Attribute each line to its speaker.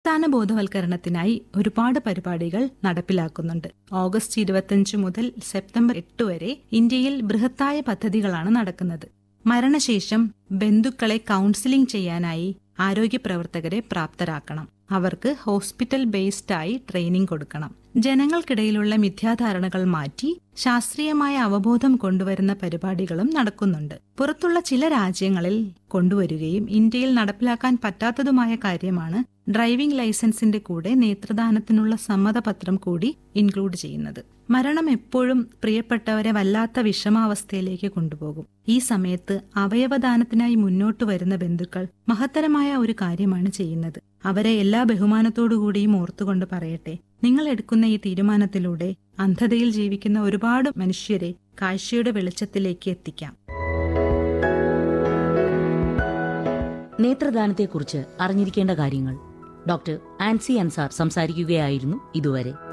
Speaker 1: സ്ഥാന ബോധവൽക്കരണത്തിനായി ഒരുപാട് പരിപാടികൾ നടപ്പിലാക്കുന്നുണ്ട് ഓഗസ്റ്റ് ഇരുപത്തിയഞ്ച് മുതൽ സെപ്റ്റംബർ എട്ട് വരെ ഇന്ത്യയിൽ ബൃഹത്തായ പദ്ധതികളാണ് നടക്കുന്നത് മരണശേഷം ബന്ധുക്കളെ കൗൺസിലിംഗ് ചെയ്യാനായി ആരോഗ്യ പ്രവർത്തകരെ പ്രാപ്തരാക്കണം അവർക്ക് ഹോസ്പിറ്റൽ ബേസ്ഡ് ആയി ട്രെയിനിംഗ് കൊടുക്കണം ജനങ്ങൾക്കിടയിലുള്ള മിഥ്യാധാരണകൾ മാറ്റി ശാസ്ത്രീയമായ അവബോധം കൊണ്ടുവരുന്ന പരിപാടികളും നടക്കുന്നുണ്ട് പുറത്തുള്ള ചില രാജ്യങ്ങളിൽ കൊണ്ടുവരികയും ഇന്ത്യയിൽ നടപ്പിലാക്കാൻ പറ്റാത്തതുമായ കാര്യമാണ് ഡ്രൈവിംഗ് ലൈസൻസിന്റെ കൂടെ നേത്രദാനത്തിനുള്ള സമ്മതപത്രം കൂടി ഇൻക്ലൂഡ് ചെയ്യുന്നത് മരണം എപ്പോഴും പ്രിയപ്പെട്ടവരെ വല്ലാത്ത വിഷമാവസ്ഥയിലേക്ക് കൊണ്ടുപോകും ഈ സമയത്ത് അവയവദാനത്തിനായി മുന്നോട്ട് വരുന്ന ബന്ധുക്കൾ മഹത്തരമായ ഒരു കാര്യമാണ് ചെയ്യുന്നത് അവരെ എല്ലാ ബഹുമാനത്തോടുകൂടിയും ഓർത്തുകൊണ്ട് പറയട്ടെ നിങ്ങൾ എടുക്കുന്ന ഈ തീരുമാനത്തിലൂടെ അന്ധതയിൽ ജീവിക്കുന്ന ഒരുപാട് മനുഷ്യരെ കാഴ്ചയുടെ വെളിച്ചത്തിലേക്ക് എത്തിക്കാം
Speaker 2: നേത്രദാനത്തെക്കുറിച്ച് അറിഞ്ഞിരിക്കേണ്ട കാര്യങ്ങൾ ഡോക്ടർ ആൻസി അൻസാർ സംസാരിക്കുകയായിരുന്നു ഇതുവരെ